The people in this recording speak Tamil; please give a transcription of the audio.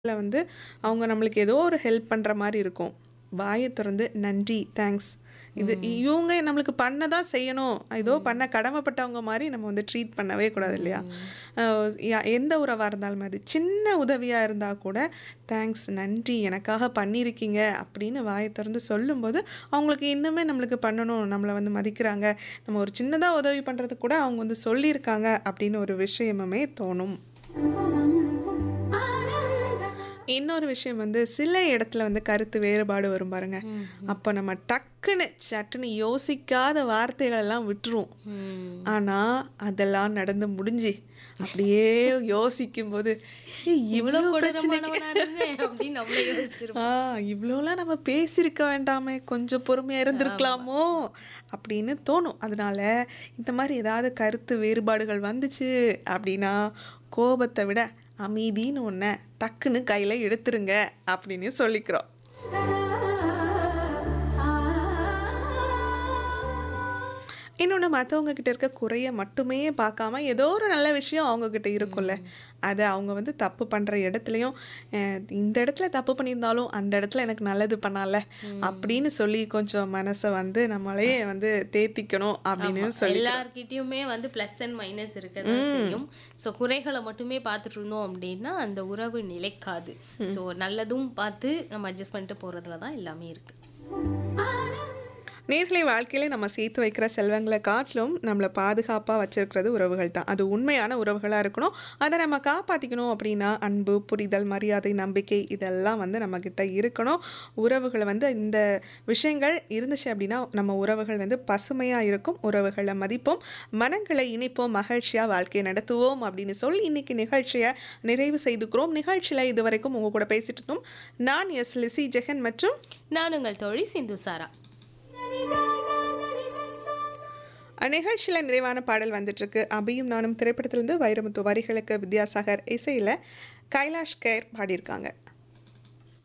ல வந்து அவங்க நம்மளுக்கு ஏதோ ஒரு ஹெல்ப் பண்ற மாரி இருக்கும். வாய தொறந்து நன்றி, தேங்க்ஸ். இது ம். இவங்க நம்மளுக்கு பண்ண தான் செய்யணும். ஏதோ பண்ண கடமைப்பட்டவங்க மாரி நம்ம வந்து ட்ரீட் பண்ணவே கூடாது இல்லையா? ம். அ ய எந்த உறவா இருந்தாலும் அது சின்ன உதவியா இருந்தா கூட, தேங்க்ஸ், நன்றி எனக்காக பண்ணியிருக்கீங்க அப்படின்னு வாய தொறந்து சொல்லும்போது, அவங்களுக்கு இன்னுமே நம்மளுக்கு பண்ணணும், நம்மள வந்து மதிக்கிறாங்க. நம்ம ஒரு சின்னதா உதவி பண்றதுக்கு கூட அவங்க வந்து சொல்லியிருக்காங்க அப்படின்னு ஒரு விஷயமுமே தோணும். இன்னொரு விஷயம் வந்து சில இடத்துல வந்து கருத்து வேறுபாடு வரும் பாருங்க. ம், ம். அப்ப நம்ம டக்குன்னு, சட்டுன்னு யோசிக்காத வார்த்தைகள் எல்லாம் விட்டுருவோம். ம். ஆனா, அதெல்லாம் நடந்து முடிஞ்சு, அப்படியே யோசிக்கும்போது, ஏய் இவ்ளோ இவ்ளோ பிரச்சனைக்கு கொடூரமானவனா இருந்தேன் அப்படின்னு நம்மளே ஆ யோசிச்சிருப்போம். இவ்ளோலாம் நம்ம பேசியிருக்க வேண்டாமே! கொஞ்சம் பொறுமையா ஆமா. இருந்திருக்கலாமோ! அப்படின்னு தோணும். அதனால இந்த மாரி ஏதாவது கருத்து வேறுபாடுகள் வந்துச்சு அப்படின்னா, கோபத்த விட அமைதின்னு ஒண்ண டக்குன்னு கையில எடுத்துருங்க அப்படின்னு சொல்லிக்கிறோம். இன்னொன்னு மத்தவங்க கிட்ட இருக்க குறைய மட்டுமே பார்க்காம, ஏதோ ஒரு நல்ல விஷயம் அவங்க கிட்ட இருக்கும்ல. ம். அத அவங்க வந்து தப்பு பண்ற இடத்துலயும், அ இந்த இடத்துல தப்பு பண்ணியிருந்தாலும், அந்த இடத்துல எனக்கு நல்லது பண்ணால, ம். அப்படின்னு சொல்லி கொஞ்சம் மனச வந்து நம்மளே வந்து தேத்திக்கணும் அப்படின்னு ஆமா. சொல்லிக்கிறோம். எல்லார்கிட்டயுமே வந்து பிளஸ் அண்ட் மைனஸ் இருக்க தான் ம். செய்யும். ஸோ குறைகள மட்டுமே பார்த்துட்டு இருந்தோம் அப்படின்னா, அந்த உறவு நிலைக்காது. ம். ஸோ நல்லதும் பார்த்து நம்ம அட்ஜஸ்ட் பண்ணிட்டு போறதுல தான் எல்லாமே இருக்கு. நேர்களை வாழ்க்கையில நம்ம சேர்த்து வைக்கிற செல்வங்கள காட்டிலும், நம்மள பாதுகாப்பா வச்சிருக்கிறது உறவுகள் தான். அது உண்மையான உறவுகளா இருக்கணும். அத நம்ம காப்பாத்திக்கணும் அப்படின்னா, அன்பு, புரிதல், மரியாதை, நம்பிக்கை இதெல்லாம் வந்து நம்மகிட்ட இருக்கணும். உறவுகள வந்து இந்த விஷயங்கள் இருந்துச்சு அப்படின்னா, நம்ம உறவுகள் வந்து பசுமையா இருக்கும். உறவுகள மதிப்போம், மனங்களை இணைப்போம், மகிழ்ச்சியா வாழ்க்கைய நடத்துவோம் அப்படின்னு சொல்லி இன்னைக்கு நிகழ்ச்சிய நிறைவு செய்துக்கிறோம். நிகழ்ச்சியில இதுவரைக்கும் உங்க கூட பேசிட்டு இருந்தோம். நான் எஸ். லிசி ஜெகன் மற்றும் நான் உங்கள் தோழி சிந்து சாரா. நிகழ்ச்சியில நிறைவான பாடல் வந்துட்டுருக்கு. அபியும் நானும் திரைப்படத்திலிருந்து வைரமுத்து வரிகளுக்கு வித்யாசாகர் இசையில கைலாஷ் கேர் பாடியிருக்காங்க.